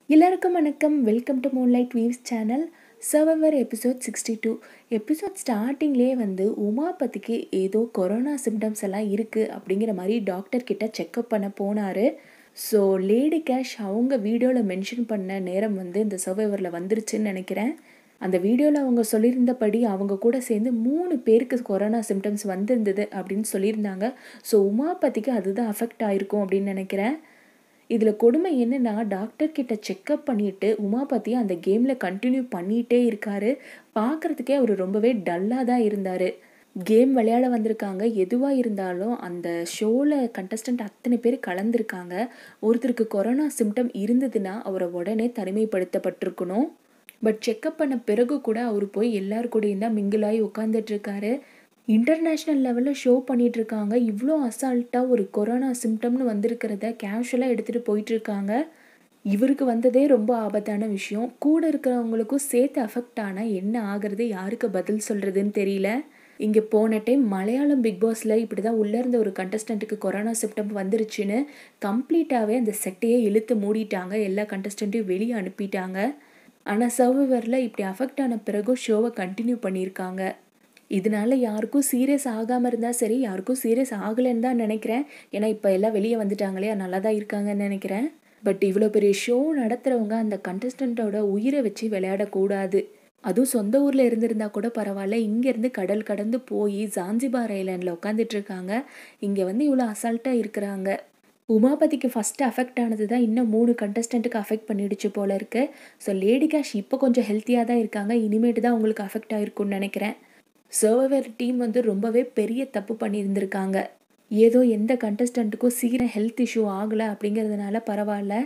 எல்லாருக்கும் வணக்கம் welcome to Moonlight Weaves channel Survivor episode sixty two episode ஸ்டார்டிங்லேயே வந்து உமாபதிக்கு ஏதோ கொரோனா சிம்டம்ஸ் எல்லாம் இருக்குது அப்படிங்கிற மாதிரி டாக்டர் கிட்ட செக்கப் பண்ண போனார் ஸோ லேடி கேஷ் அவங்க வீடியோவில் மென்ஷன் பண்ண நேரம் வந்து இந்த சர்வைவரில் வந்துருச்சுன்னு நினைக்கிறேன் அந்த வீடியோவில் அவங்க சொல்லியிருந்தபடி அவங்க கூட சேர்ந்து மூணு பேருக்கு கொரோனா சிம்டம்ஸ் வந்திருந்தது அப்படின்னு சொல்லியிருந்தாங்க ஸோ உமாபதிக்கு அதுதான் அஃபெக்ட் ஆயிருக்கும் அப்படின்னு நினைக்கிறேன் இதில் கொடுமை என்னென்னா டாக்டர் கிட்ட செக்கப் பண்ணிட்டு உமாபதி அந்த கேமில் கண்டினியூ பண்ணிகிட்டே இருக்காரு பார்க்குறதுக்கே அவர் ரொம்பவே டல்லாக தான் இருந்தார் கேம் விளையாட வந்திருக்காங்க எதுவாக இருந்தாலும் அந்த ஷோவில் கண்டஸ்டன்ட் அத்தனை பேர் கலந்துருக்காங்க ஒருத்தருக்கு கொரோனா சிம்டம் இருந்ததுன்னா அவரை உடனே தனிமைப்படுத்தப்பட்டிருக்கணும் பட் செக்கப் பண்ண பிறகு கூட அவர் போய் எல்லாரு கூடயும் தான் மிங்கிளாகி உட்காந்துட்ருக்காரு இன்டர்நேஷ்னல் லெவலில் ஷோ பண்ணிட்டு இருக்காங்க இவ்வளோ அசால்ட்டாக ஒரு கொரோனா சிம்டம்னு வந்திருக்கிறத கேஷுவலாக எடுத்துகிட்டு போயிட்டுருக்காங்க இவருக்கு வந்ததே ரொம்ப ஆபத்தான விஷயம் கூட இருக்கிறவங்களுக்கும் சேர்த்து அஃபெக்ட் ஆனால் என்ன ஆகிறது யாருக்கு பதில் சொல்கிறதுன்னு தெரியல இங்கே போன டைம் மலையாளம் பிக் பாஸில் இப்படி தான் உள்ளே இருந்த ஒரு கண்டஸ்டண்ட்டுக்கு கொரோனா சிம்டம் வந்துருச்சுன்னு கம்ப்ளீட்டாகவே அந்த செட்டையே இழுத்து மூடிட்டாங்க எல்லா கண்டஸ்டண்ட்டையும் வெளியே அனுப்பிட்டாங்க ஆனால் சர்வரில் இப்படி அஃபெக்ட் ஆன பிறகும் ஷோவை கண்டினியூ பண்ணியிருக்காங்க இதனால யாருக்கும் சீரியஸ் ஆகாமல் இருந்தால் சரி யாருக்கும் சீரியஸ் ஆகலைன்னு தான் நினைக்கிறேன் ஏன்னா இப்போ எல்லாம் வெளியே வந்துட்டாங்களே நல்லா தான் இருக்காங்கன்னு நினைக்கிறேன் பட் இவ்வளோ பெரிய ஷோ நடத்துகிறவங்க அந்த கண்டஸ்டண்ட்டோட உயிரை வச்சு விளையாடக்கூடாது அதுவும் சொந்த ஊரில் இருந்திருந்தா கூட பரவாயில்ல இங்கேருந்து கடல் கடந்து போய் ஜான்சிபார் ஐலாண்டில் உட்காந்துட்டு இருக்காங்க இங்கே வந்து இவ்வளோ அசால்ட்டாக இருக்கிறாங்க உமாபதிக்கு ஃபஸ்ட்டு அஃபெக்ட் ஆனது தான் இன்னும் மூணு கண்டஸ்டண்ட்டுக்கு அஃபெக்ட் பண்ணிடுச்சு போல இருக்கு ஸோ லேடி கேஷ் இப்போ கொஞ்சம் ஹெல்த்தியாக தான் இருக்காங்க இனிமேட்டு தான் அவங்களுக்கு அஃபெக்ட் ஆயிருக்கும்னு நினைக்கிறேன் சர்வர் டீம் வந்து ரொம்பவே பெரிய தப்பு பண்ணியிருந்திருக்காங்க ஏதோ எந்த கண்டஸ்டண்ட்டுக்கும் சீக்கிரம் ஹெல்த் இஷ்யூ ஆகலை அப்படிங்கிறதுனால பரவாயில்ல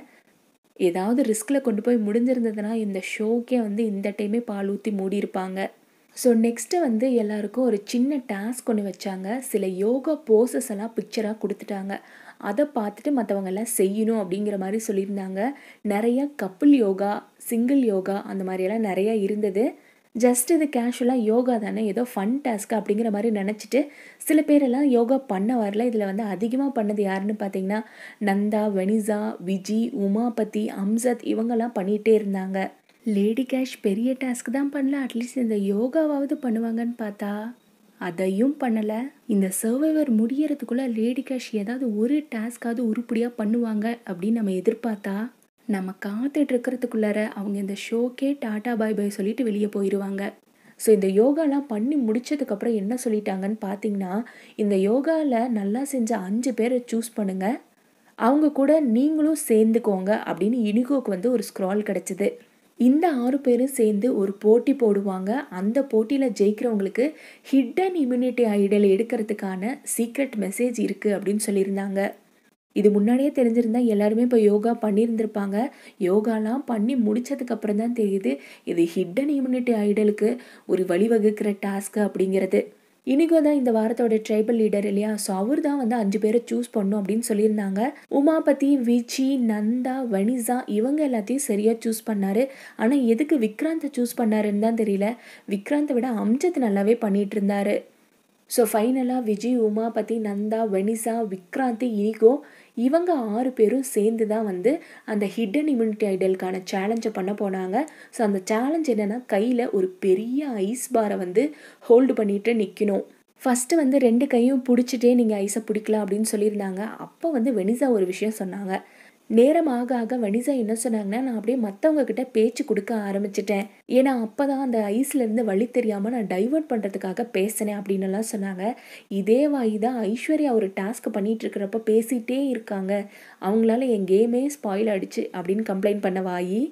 ஏதாவது ரிஸ்கில் கொண்டு போய் முடிஞ்சிருந்ததுன்னா இந்த ஷோக்கே வந்து இந்த டைமே பால் ஊற்றி மூடியிருப்பாங்க ஸோ நெக்ஸ்ட்டு வந்து எல்லாருக்கும் ஒரு சின்ன டாஸ்க் ஒன்று வச்சாங்க சில யோகா போசஸ் எல்லாம் பிக்சராக கொடுத்துட்டாங்க அதை பார்த்துட்டு மற்றவங்க எல்லாம் செய்யணும் அப்படிங்கிற மாதிரி சொல்லியிருந்தாங்க நிறைய கப்புள் யோகா சிங்கிள் யோகா அந்த மாதிரியெல்லாம் நிறையா இருந்தது ஜஸ்ட் இது கேஷுவலாக யோகா தானே ஏதோ ஃபன் டாஸ்க் அப்படிங்கிற மாதிரி நினச்சிட்டு சில பேரெல்லாம் யோகா பண்ண வரல இதில் வந்து அதிகமாக பண்ணது யாருன்னு பார்த்தீங்கன்னா நந்தா வெனிசா விஜி உமாபதி அம்சத் இவங்கெல்லாம் பண்ணிகிட்டே இருந்தாங்க லேடி கேஷ் பெரிய டாஸ்க் தான் பண்ணல அட்லீஸ்ட் இந்த யோகாவாவது பண்ணுவாங்கன்னு பார்த்தா அதையும் பண்ணலை இந்த சர்வைவர் முடியறதுக்குள்ளே லேடி கேஷ் ஏதாவது ஒரு டாஸ்க்காவது உருப்படியாக பண்ணுவாங்க அப்படின்னு நம்ம எதிர்பார்த்தா நம்ம காத்துட்டு இருக்கிறதுக்குள்ளார அவங்க இந்த ஷோக்கே டாட்டா பாய் பாய் சொல்லிட்டு வெளியே போயிடுவாங்க ஸோ இந்த யோகாலாம் பண்ணி முடிச்சதுக்கப்புறம் என்ன சொல்லிட்டாங்கன்னு பார்த்தீங்கன்னா இந்த யோகாவில் நல்லா செஞ்ச அஞ்சு பேரை சூஸ் பண்ணுங்கள் அவங்க கூட நீங்களும் சேர்ந்துக்கோங்க அப்படின்னு இனிகோக்கு வந்து ஒரு ஸ்க்ரால் கிடச்சிது இந்த ஆறு பேரும் சேர்ந்து ஒரு போட்டி போடுவாங்க அந்த போட்டியில் ஜெயிக்கிறவங்களுக்கு ஹிடன் இம்யூனிட்டி ஐடல் எடுக்கிறதுக்கான சீக்ரெட் மெசேஜ் இருக்குது அப்படின்னு சொல்லியிருந்தாங்க இது முன்னாடியே தெரிஞ்சிருந்தா எல்லாருமே இப்போ யோகா பண்ணியிருந்திருப்பாங்க யோகாலாம் பண்ணி முடிச்சதுக்கப்புறம் தான் தெரியுது இது ஹிடன் இம்யூனிட்டி ஐடலுக்கு ஒரு வழிவகுக்கிற டாஸ்க்கு அப்படிங்கிறது இனிகோ தான் இந்த வாரத்தோட ட்ரைபல் லீடர் இல்லையா ஸோ அவர் தான் வந்து அஞ்சு பேரை சூஸ் பண்ணும் அப்படின்னு சொல்லியிருந்தாங்க உமாபதி விச்சி நந்தா வனிசா இவங்க எல்லாத்தையும் சரியாக சூஸ் பண்ணார் ஆனால் எதுக்கு விக்ராந்தை சூஸ் பண்ணாருன்னு தான் தெரியல விக்ராந்தை விட அம்ஜத் நல்லாவே பண்ணிட்டு இருந்தாரு ஸோ ஃபைனலாக விஜய் உமாபதி நந்தா வெனிசா விக்ராந்தி இனிகோ இவங்க ஆறு பேரும் சேர்ந்து தான் வந்து அந்த ஹிடன் இம்யூனிட்டி ஐடலுக்கான சேலஞ்சை பண்ண போனாங்க ஸோ அந்த சேலஞ்ச் என்னென்னா கையில் ஒரு பெரிய ஐஸ் பாரை வந்து ஹோல்டு பண்ணிட்டு நிற்கணும் ஃபஸ்ட்டு வந்து ரெண்டு கையும் பிடிச்சிட்டே நீங்கள் ஐஸை பிடிக்கலாம் அப்படின்னு சொல்லியிருந்தாங்க அப்போ வந்து வெனிசா ஒரு விஷயம் சொன்னாங்க நேரம் ஆக ஆக வனிசா என்ன சொன்னாங்கன்னா நான் அப்படியே மற்றவங்க கிட்ட பேச்சு கொடுக்க ஆரம்பிச்சிட்டேன் ஏன்னா அப்போ தான் அந்த ஐஸ்லேருந்து வழி தெரியாமல் நான் டைவர்ட் பண்ணுறதுக்காக பேசினேன் அப்படின்னு எல்லாம் சொன்னாங்க இதே வாய் தான் ஐஸ்வர்யா ஒரு டாஸ்க் பண்ணிட்டு இருக்கிறப்ப பேசிகிட்டே இருக்காங்க அவங்களால என் கேமே ஸ்பாயில் ஆயிடுச்சு அப்படின்னு கம்ப்ளைண்ட் பண்ண வாயி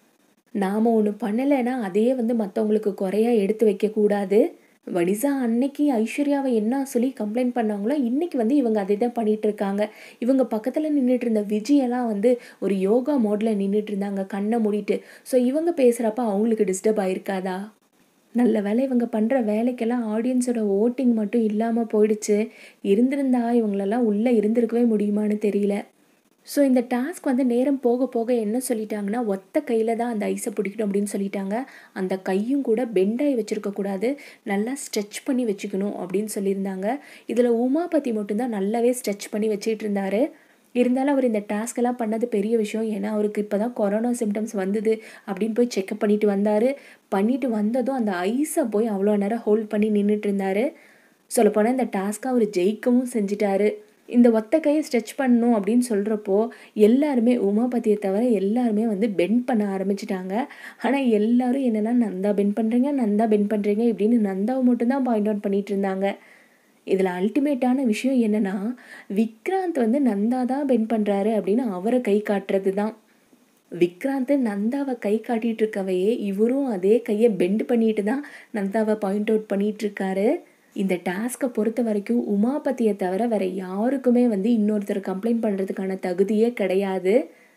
நாம் ஒன்று பண்ணலைன்னா அதையே வந்து மற்றவங்களுக்கு குறையா எடுத்து வைக்கக்கூடாது வனிசா அன்னைக்கு ஐஸ்வர்யாவை என்ன சொல்லி கம்ப்ளைண்ட் பண்ணாங்களோ இன்னைக்கு வந்து இவங்க அதை தான் பண்ணிட்டு இருக்காங்க இவங்க பக்கத்தில் நின்றுட்டு இருந்த விஜயெல்லாம் வந்து ஒரு யோகா மோடில் நின்றுட்டு இருந்தாங்க கண்ணை மூடிட்டு ஸோ இவங்க பேசுகிறப்ப அவங்களுக்கு டிஸ்டர்ப் ஆயிருக்காதா நல்ல வேலை இவங்க பண்ணுற வேலைக்கெல்லாம் ஆடியன்ஸோட ஓட்டிங் மட்டும் இல்லாமல் போயிடுச்சு இருந்திருந்தா இவங்களெல்லாம் உள்ளே இருந்திருக்கவே முடியுமான்னு தெரியல ஸோ இந்த டாஸ்க் வந்து நேரம் போக போக என்ன சொல்லிட்டாங்கன்னா ஒத்த கையில் தான் அந்த ஐஸை பிடிக்கணும் அப்படின்னு சொல்லிட்டாங்க அந்த கையும் கூட பெண்டாகி வச்சுருக்கக்கூடாது நல்லா ஸ்ட்ரெச் பண்ணி வச்சுக்கணும் அப்படின்னு சொல்லியிருந்தாங்க இதில் உமாபதி மட்டும்தான் நல்லாவே ஸ்ட்ரெச் பண்ணி வச்சுட்டு இருந்தாரு இருந்தாலும் அவர் இந்த டாஸ்க்கெல்லாம் பண்ணது பெரிய விஷயம் ஏன்னா அவருக்கு இப்போ தான் கொரோனா சிம்டம்ஸ் வந்தது அப்படின்னு போய் செக்அப் பண்ணிட்டு வந்தார் பண்ணிட்டு வந்ததும் அந்த ஐஸை போய் அவ்வளோ நேரம் ஹோல்ட் பண்ணி நின்றுட்டு இருந்தார் சொல்லப்போனால் இந்த டாஸ்க்கை அவர் ஜெயிக்கவும் செஞ்சிட்டாரு இந்த ஒத்த கையை ஸ்ட்ரெச் பண்ணணும் அப்படின்னு சொல்கிறப்போ எல்லாருமே உமாபதியை தவிர எல்லாருமே வந்து பெண்ட் பண்ண ஆரம்பிச்சிட்டாங்க ஆனால் எல்லாரும் என்னென்னா நந்தா பெண்ட் பண்ணுறீங்க நந்தா பெண்ட் பண்ணுறீங்க இப்படின்னு நந்தாவை மட்டும்தான் பாயிண்ட் அவுட் பண்ணிட்டு இருந்தாங்க இதில் அல்டிமேட்டான விஷயம் என்னென்னா விக்ராந்த் வந்து நந்தா தான் பெண்ட் பண்ணுறாரு அப்படின்னு அவரை கை காட்டுறது தான் விக்ராந்த் நந்தாவை கை காட்டிகிட்டு இருக்கவையே இவரும் அதே கையை பெண்ட் பண்ணிட்டு தான் நந்தாவை பாயிண்ட் அவுட் பண்ணிட்டு இருக்காரு இந்த டாஸ்க்கை பொறுத்த வரைக்கும் உமாபதியை தவிர வேற யாருக்குமே வந்து இன்னொருத்தர் கம்ப்ளைண்ட் பண்ணுறதுக்கான தகுதியே கிடையாது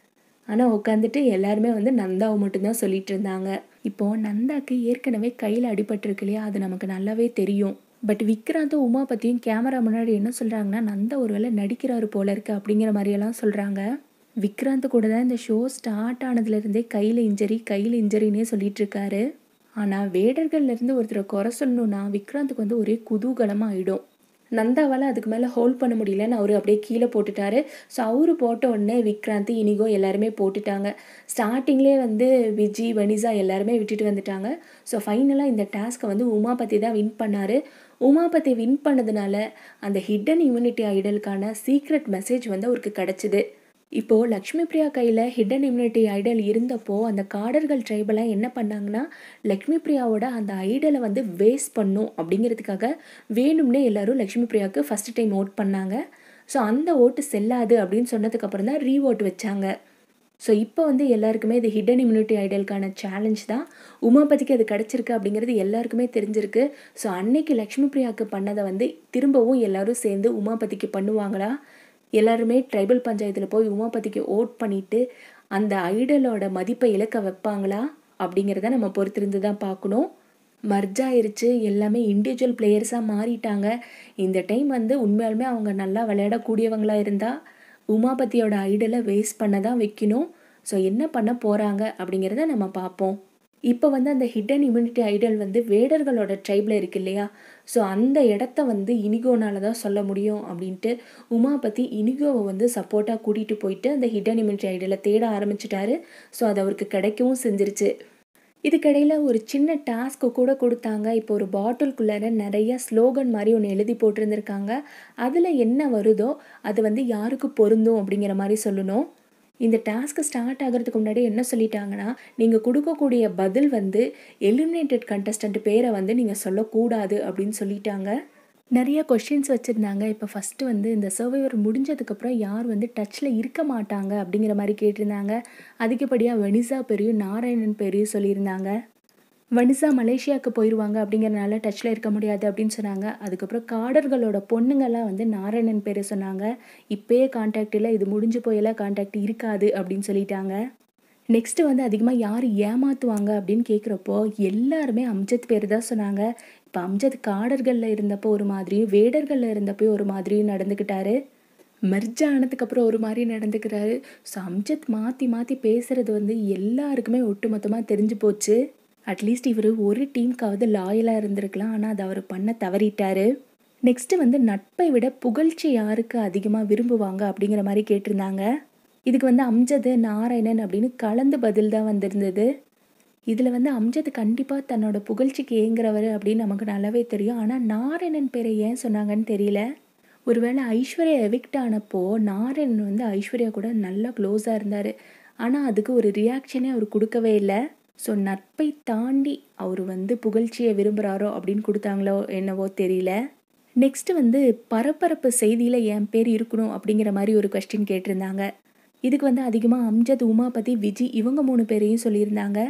ஆனால் உட்காந்துட்டு எல்லாருமே வந்து நந்தாவை மட்டும்தான் சொல்லிட்டு இருந்தாங்க இப்போது நந்தாக்கு ஏற்கனவே கையில் அடிபட்டிருக்கு இல்லையா அது நமக்கு நல்லாவே தெரியும் பட் விக்ராந்தும் உமாபதியும் கேமரா முன்னாடி என்ன சொல்கிறாங்கன்னா நந்தா ஒருவேளை நடிக்கிறாரு போல இருக்கு அப்படிங்கிற மாதிரியெல்லாம் சொல்கிறாங்க விக்ராந்த் கூட தான் இந்த ஷோ ஸ்டார்ட் ஆனதுலேருந்தே கையில் இன்ஜரி கையில் இன்ஜரினே சொல்லிட்டு இருக்காரு ஆனால் வேடர்கள்லேருந்து ஒருத்தரை குறை சொல்லணுன்னா விக்ராந்துக்கு வந்து ஒரே குதூகலமாக ஆகிடும் நந்தாவால் அதுக்கு மேலே ஹோல்ட் பண்ண முடியலன்னு அவர் அப்படியே கீழே போட்டுட்டாரு ஸோ அவரு போட்ட உடனே விக்ராந்த் இனிகோ எல்லாருமே போட்டுட்டாங்க ஸ்டார்டிங்லேயே வந்து விஜி வனிசா எல்லாருமே விட்டுட்டு வந்துட்டாங்க ஸோ ஃபைனலாக இந்த டாஸ்க்கை வந்து உமாபதி தான் வின் பண்ணார் உமாபதி வின் பண்ணதுனால அந்த ஹிடன் இம்யூனிட்டி ஐடலுக்கான சீக்ரெட் மெசேஜ் வந்து அவருக்கு கிடச்சிது இப்போது லக்ஷ்மி பிரியா கையில் ஹிடன் இம்யூனிட்டி ஐடல் இருந்தப்போ அந்த காடர்கள் ட்ரைபெல்லாம் என்ன பண்ணாங்கன்னா லக்ஷ்மி பிரியாவோட அந்த ஐடலை வந்து வேஸ்ட் பண்ணும் அப்படிங்கிறதுக்காக வேணும்னே எல்லாரும் லக்ஷ்மி பிரியாவுக்கு ஃபஸ்ட் டைம் ஓட் பண்ணாங்க ஸோ அந்த ஓட்டு செல்லாது அப்படின்னு சொன்னதுக்கப்புறம் தான் ரீ ஓட் வச்சாங்க ஸோ இப்போ வந்து எல்லாருக்குமே இது ஹிடன் இம்யூனிட்டி ஐடலுக்கான சேலஞ்ச் தான் உமாபதிக்கு அது கிடச்சிருக்கு அப்படிங்கிறது எல்லாருக்குமே தெரிஞ்சிருக்கு ஸோ அன்னைக்கு லக்ஷ்மி பிரியாவுக்கு பண்ணதை வந்து திரும்பவும் எல்லாரும் சேர்ந்து உமாபதிக்கு பண்ணுவாங்களா எல்லாருமே ட்ரைபல் பஞ்சாயத்தில் போய் உமாபதிக்கு ஓட் பண்ணிவிட்டு அந்த ஐடலோட மதிப்பை இழக்க வைப்பாங்களா அப்படிங்கிறத நம்ம பொறுத்திருந்து தான் பார்க்கணும் மர்ஜ் ஆயிருச்சு எல்லாமே இண்டிவிஜுவல் பிளேயர்ஸாக மாறிட்டாங்க இந்த டைம் வந்து உண்மையாலுமே அவங்க நல்லா விளையாடக்கூடியவங்களாக இருந்தால் உமாபதியோட ஐடலை வேஸ்ட் பண்ண தான் வைக்கணும் ஸோ என்ன பண்ண போகிறாங்க அப்படிங்கிறத நம்ம பார்ப்போம் இப்போ வந்து அந்த ஹிடன் இம்யூனிட்டி ஐடல் வந்து வேடர்களோட ட்ரைபில் இருக்கு இல்லையா ஸோ அந்த இடத்த வந்து இனிகோனால தான் சொல்ல முடியும் அப்படின்ட்டு உமாபதி இனிகோவை வந்து சப்போர்ட்டாக கூட்டிகிட்டு போயிட்டு அந்த ஹிடன் இம்யூனிட்டி ஐடலை தேட ஆரம்பிச்சிட்டாரு ஸோ அது அவருக்கு கிடைக்கவும் செஞ்சிருச்சு இதுக்கிடையில் ஒரு சின்ன டாஸ்க்கு கூட கொடுத்தாங்க இப்போ ஒரு பாட்டிலுக்குள்ளார நிறைய ஸ்லோகன் மாதிரி ஒன்று எழுதி போட்டிருந்துருக்காங்க அதில் என்ன வருதோ அது வந்து யாருக்கு பொருந்தும் அப்படிங்கிற மாதிரி சொல்லணும் இந்த டாஸ்க்கு ஸ்டார்ட் ஆகிறதுக்கு முன்னாடி என்ன சொல்லிட்டாங்கன்னா நீங்கள் கொடுக்கக்கூடிய பதில் வந்து எலிமினேட்டட் கண்டஸ்டன்ட் பேரை வந்து நீங்கள் சொல்லக்கூடாது அப்படின்னு சொல்லிட்டாங்க நிறைய கொஷின்ஸ் வச்சுருந்தாங்க இப்போ ஃபஸ்ட்டு வந்து இந்த சர்வைவர் முடிஞ்சதுக்கப்புறம் யார் வந்து டச்சில் இருக்க மாட்டாங்க அப்படிங்கிற மாதிரி கேட்டிருந்தாங்க அதிகப்படியாக வனிசா பேரையும் நாராயணன் பேரையும் சொல்லியிருந்தாங்க வனிசா மலேசியாவுக்கு போயிடுவாங்க அப்படிங்கிறனால டச்சில் இருக்க முடியாது அப்படின்னு சொன்னாங்க அதுக்கப்புறம் காடர்களோட பொண்ணுங்கள்லாம் வந்து நாராயணன் பேரை சொன்னாங்க இப்போயே கான்டாக்ட் இல்லை இது முடிஞ்சு போயெல்லாம் கான்டாக்ட் இருக்காது அப்படின்னு சொல்லிட்டாங்க நெக்ஸ்ட்டு வந்து அதிகமாக யார் ஏமாற்றுவாங்க அப்படின்னு கேட்குறப்போ எல்லாருமே அம்ஜத் பேர் தான் சொன்னாங்க இப்போ அம்ஜத் காடர்களில் இருந்தப்போ ஒரு மாதிரியும் வேடர்களில் இருந்தப்போ ஒரு மாதிரியும் நடந்துக்கிட்டாரு மெர்ஜ் ஆனதுக்கப்புறம் ஒரு மாதிரி நடந்துக்கிறாரு ஸோ அம்ஜத் மாற்றி மாற்றி பேசுகிறது வந்து எல்லாருக்குமே ஒட்டுமொத்தமாக தெரிஞ்சு போச்சு அட்லீஸ்ட் இவர் ஒரு டீமுக்காவது லாயலாக இருந்திருக்கலாம் ஆனால் அதை அவர் பண்ண தவறிட்டாரு நெக்ஸ்ட்டு வந்து நட்பை விட புகழ்ச்சி யாருக்கு அதிகமாக விரும்புவாங்க அப்படிங்கிற மாதிரி கேட்டிருந்தாங்க இதுக்கு வந்து அம்ஜது நாராயணன் அப்படின்னு கலந்து பதில் தான் வந்திருந்தது இதில் வந்து அம்ஜத் கண்டிப்பாக தன்னோட புகழ்ச்சிக்கு ஏங்குறவர் அப்படின்னு நமக்கு நல்லாவே தெரியும் ஆனால் நாராயணன் பேரை ஏன் சொன்னாங்கன்னு தெரியல ஒருவேளை ஐஸ்வர்யா எவிக்ட் ஆனப்போ நாராயணன் வந்து ஐஸ்வர்யா கூட நல்லா க்ளோஸாக இருந்தார் ஆனால் அதுக்கு ஒரு ரியாக்ஷனே அவர் கொடுக்கவே இல்லை ஸோ நட்பை தாண்டி அவர் வந்து புகழ்ச்சியை விரும்புகிறாரோ அப்படின்னு கொடுத்தாங்களோ என்னவோ தெரியல நெக்ஸ்ட்டு வந்து பரபரப்பு செய்தியில் என் பேர் இருக்கணும் அப்படிங்கிற மாதிரி ஒரு கொஸ்டின் கேட்டிருந்தாங்க இதுக்கு வந்து அதிகமாக அம்ஜத் உமாபதி விஜி இவங்க மூணு பேரையும் சொல்லியிருந்தாங்க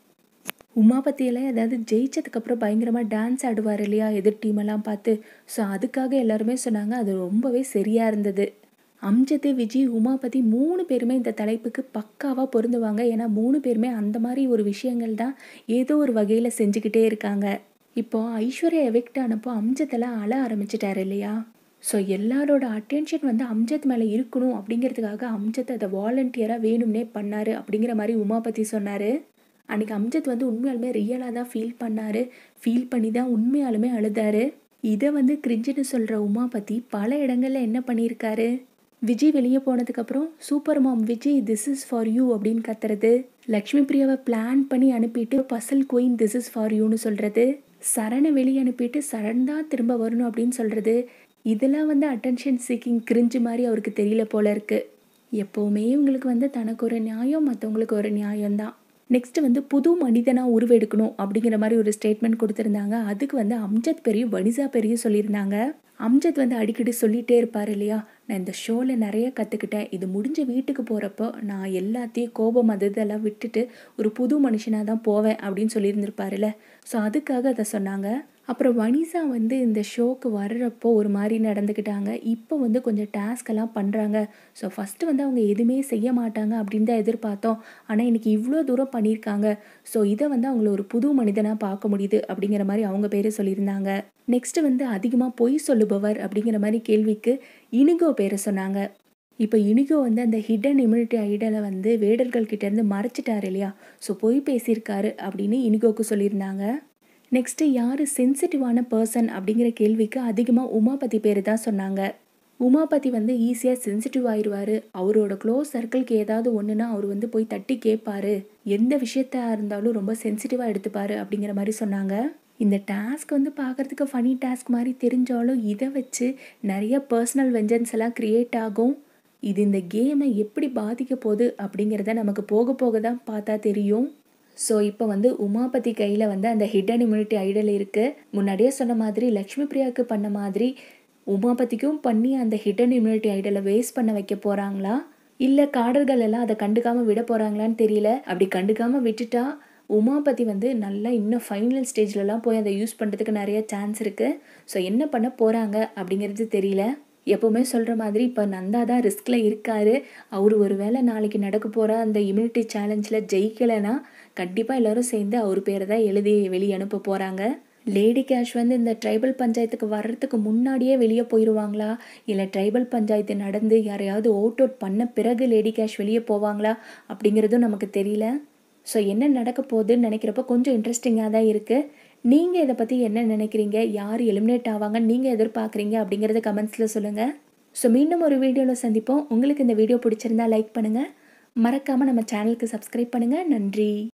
உமாபத்தியெல்லாம் ஏதாவது ஜெயிச்சதுக்கப்புறம் பயங்கரமாக டான்ஸ் ஆடுவார் இல்லையா எதிர் டீமெல்லாம் பார்த்து ஸோ அதுக்காக எல்லாருமே சொன்னாங்க அது ரொம்பவே சரியாக இருந்தது அம்ஜத் விஜய் உமாபதி மூணு பேருமே இந்த தலைப்புக்கு பக்காவாக பொருந்துவாங்க ஏன்னா மூணு பேருமே அந்த மாதிரி ஒரு விஷயங்கள் தான் ஏதோ ஒரு வகையில் செஞ்சுக்கிட்டே இருக்காங்க இப்போ ஐஸ்வர்யா எவிக்ட் ஆனப்போ அம்ஜத்தெல்லாம் அழ ஆரம்பிச்சிட்டாரு இல்லையா ஸோ எல்லாரோட அட்டென்ஷன் வந்து அம்ஜத் மேலே இருக்கணும் அப்படிங்கிறதுக்காக அம்ஜத் அதை வாலண்டியராக வேணும்னே பண்ணார் அப்படிங்கிற மாதிரி உமாபதி சொன்னார் அன்றைக்கி அம்ஜத் வந்து உண்மையாலுமே ரியலாக தான் ஃபீல் பண்ணார் ஃபீல் பண்ணி தான் உண்மையாலுமே அழுதாரு இதை வந்து கிரிஞ்சுன்னு சொல்கிற உமாபதி பல இடங்களில் என்ன பண்ணியிருக்காரு விஜய் வெளியே போனதுக்கப்புறம் super mom Vijay this is for you அப்படின்னு கத்துறது லக்ஷ்மி பிரியாவை பிளான் பண்ணி அனுப்பிட்டு puzzle queen this is for யூன்னு சொல்கிறது சரணை வெளியே அனுப்பிட்டு சரண் தான் திரும்ப வரணும் அப்படின்னு சொல்கிறது இதெல்லாம் வந்து அட்டென்ஷன் சீக்கிங் கிரிஞ்சு மாதிரி அவருக்கு தெரியல போல இருக்கு எப்போவுமே இவங்களுக்கு வந்து தனக்கு ஒரு நியாயம் மற்றவங்களுக்கு ஒரு நியாயம்தான் நெக்ஸ்ட் வந்து புது மனிதனாக உருவெடுக்கணும் அப்படிங்கிற மாதிரி ஒரு ஸ்டேட்மெண்ட் கொடுத்துருந்தாங்க அதுக்கு வந்து அம்ஜத் பெரிய வனிசா பெரிய சொல்லியிருந்தாங்க அம்ஜத் வந்து அடிக்கடி சொல்லிகிட்டே இருப்பார் இல்லையா நான் இந்த ஷோவில் நிறைய கற்றுக்கிட்டேன் இது முடிஞ்ச வீட்டுக்கு போகிறப்போ நான் எல்லாத்தையும் கோபம் அது இதெல்லாம் விட்டுட்டு ஒரு புது மனுஷனாக தான் போவேன் அப்படின்னு சொல்லியிருந்திருப்பாருல்ல ஸோ அதுக்காக அதை சொன்னாங்க அப்புறம் வனிசா வந்து இந்த ஷோக்கு வர்றப்போ ஒரு மாதிரி நடந்துக்கிட்டாங்க இப்போ வந்து கொஞ்சம் டாஸ்க் எல்லாம் பண்ணுறாங்க ஸோ ஃபஸ்ட்டு வந்து அவங்க எதுவுமே செய்ய மாட்டாங்க அப்படின்னு தான் எதிர்பார்த்தோம் ஆனால் இன்னைக்கு இவ்வளோ தூரம் பண்ணியிருக்காங்க ஸோ இதை வந்து அவங்கள ஒரு புது மனிதனாக பார்க்க முடியுது அப்படிங்கிற மாதிரி அவங்க பேர் சொல்லியிருந்தாங்க நெக்ஸ்ட் வந்து அதிகமாக பொய் சொல்லுபவர் அப்படிங்கிற மாதிரி கேள்விக்கு இனிகோ பேரை சொன்னாங்க இப்போ இனிகோ வந்து அந்த ஹிடன் இம்யூனிட்டி ஐடலை வந்து வேடர்கள் கிட்டேருந்து மறைச்சிட்டாரு இல்லையா ஸோ பொய் பேசியிருக்காரு அப்படின்னு இனிகோக்கு சொல்லியிருந்தாங்க நெக்ஸ்ட்டு யார் சென்சிட்டிவான பர்சன் அப்படிங்கிற கேள்விக்கு அதிகமாக உமாபதி பேர் தான் சொன்னாங்க உமாபதி வந்து ஈஸியாக சென்சிட்டிவ் ஆயிடுவார் அவரோட க்ளோஸ் சர்க்கிள்க்கு ஏதாவது ஒன்றுனா அவர் வந்து போய் தட்டி கேட்பாரு எந்த விஷயத்தா இருந்தாலும் ரொம்ப சென்சிட்டிவாக எடுத்துப்பாரு அப்படிங்கிற மாதிரி சொன்னாங்க இந்த டாஸ்க் வந்து பார்க்குறதுக்கு ஃபனி டாஸ்க் மாதிரி தெரிஞ்சாலும் இதை வச்சு நிறைய பர்சனல் வெஞ்சன்ஸ் எல்லாம் க்ரியேட் ஆகும் இது இந்த கேமை எப்படி பாதிக்க போகுது அப்படிங்கிறத நமக்கு போக போக தான் பார்த்தா தெரியும் ஸோ இப்போ வந்து உமாபதி கையில் வந்து அந்த ஹிடன் இம்யூனிட்டி ஐடல் இருக்குது முன்னாடியே சொன்ன மாதிரி லக்ஷ்மி பிரியாவுக்கு பண்ண மாதிரி உமாபதிக்கும் பண்ணி அந்த ஹிடன் இம்யூனிட்டி ஐடலை வேஸ்ட் பண்ண வைக்க போகிறாங்களா இல்லை காடர்கள் எல்லாம் அதை கண்டுக்காமல் விட போகிறாங்களான்னு தெரியல அப்படி கண்டுக்காமல் விட்டுட்டா உமாபதி வந்து நல்லா இன்னும் ஃபைனல் ஸ்டேஜ்லலாம் போய் அதை யூஸ் பண்ணுறதுக்கு நிறைய சான்ஸ் இருக்குது ஸோ என்ன பண்ண போகிறாங்க அப்படிங்கிறது தெரியல எப்போவுமே சொல்கிற மாதிரி இப்போ நந்தா தான் ரிஸ்கில் இருக்கார் அவர் ஒரு வேளை நாளைக்கு நடக்க போகிற அந்த இம்யூனிட்டி சேலஞ்சில் ஜெயிக்கலைன்னா கண்டிப்பாக எல்லோரும் சேர்ந்து அவர் பேரை தான் எழுதி வெளியே அனுப்ப போகிறாங்க லேடி கேஷ் வந்து இந்த ட்ரைபல் பஞ்சாயத்துக்கு வர்றதுக்கு முன்னாடியே வெளியே போயிடுவாங்களா இல்லை ட்ரைபல் பஞ்சாயத்து நடந்து யாரையாவது ஓட் அவுட் பண்ண பிறகு லேடி கேஷ் வெளியே போவாங்களா அப்படிங்கிறதும் நமக்கு தெரியல ஸோ என்ன நடக்க போகுதுன்னு நினைக்கிறப்ப கொஞ்சம் இன்ட்ரெஸ்டிங்காக தான் இருக்குது நீங்கள் இதை பற்றி என்ன நினைக்கிறீங்க யார் எலிமினேட் ஆவாங்க நீங்கள் எதிர்பார்க்குறீங்க அப்படிங்கிறத கமெண்ட்ஸில் சொல்லுங்கள் ஸோ மீண்டும் ஒரு வீடியோவில் சந்திப்போம் உங்களுக்கு இந்த வீடியோ பிடிச்சிருந்தா லைக் பண்ணுங்கள் மறக்காமல் நம்ம சேனலுக்கு சப்ஸ்கிரைப் பண்ணுங்கள் நன்றி